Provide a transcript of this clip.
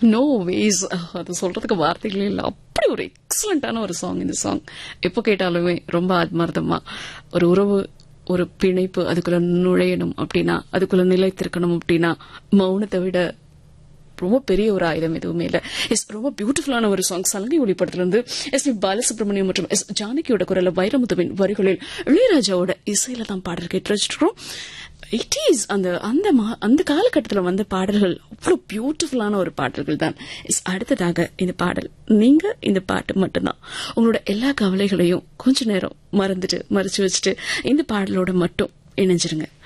no ways அது சொல்றதுக்கு வார்த்தைகளே இல்லை அப்படி ஒரு எக்ஸலண்டான ஒரு சாங் இந்த சாங் எப்போ கேட்டாலுமே ரொம்ப ஆத்மார்த்தமா ஒரு உறவு ஒரு பிணைப்பு அதுக்குள்ள நுழையணும் அப்படின்னா அதுக்குள்ள நிலைத்திருக்கணும் அப்படின்னா மௌனத்தை விட ரொம்ப பெரிய ஒரு ஆயுதம் எதுவுமே இல்ல எஸ் ரொம்ப பியூட்டிஃபுல்லான ஒரு சாங் சலங்கை ஒளிப்படத்துல இருந்து எஸ் பி பாலசுப்ரமணியம் மற்றும் எஸ் ஜானகியோட குரல வைரமுத்துவின் வரிகளில் இளையராஜாவோட இசையில தான் பாடல் கேட்டு வச்சிருக்கோம் இட் இஸ் அந்த அந்த மா- அந்த காலகட்டத்தில் வந்த பாடல்கள் அவ்வளவு பியூட்டிஃபுல்லான ஒரு பாடல்கள் தான் இஸ் அடுத்ததாக இந்த பாடல் நீங்க இந்த பாட்டு மட்டும்தான் உங்களோட எல்லா கவலைகளையும் கொஞ்ச நேரம் மறந்துட்டு மறைச்சு வச்சுட்டு இந்த பாடலோட மட்டும் இணைஞ்சிருங்க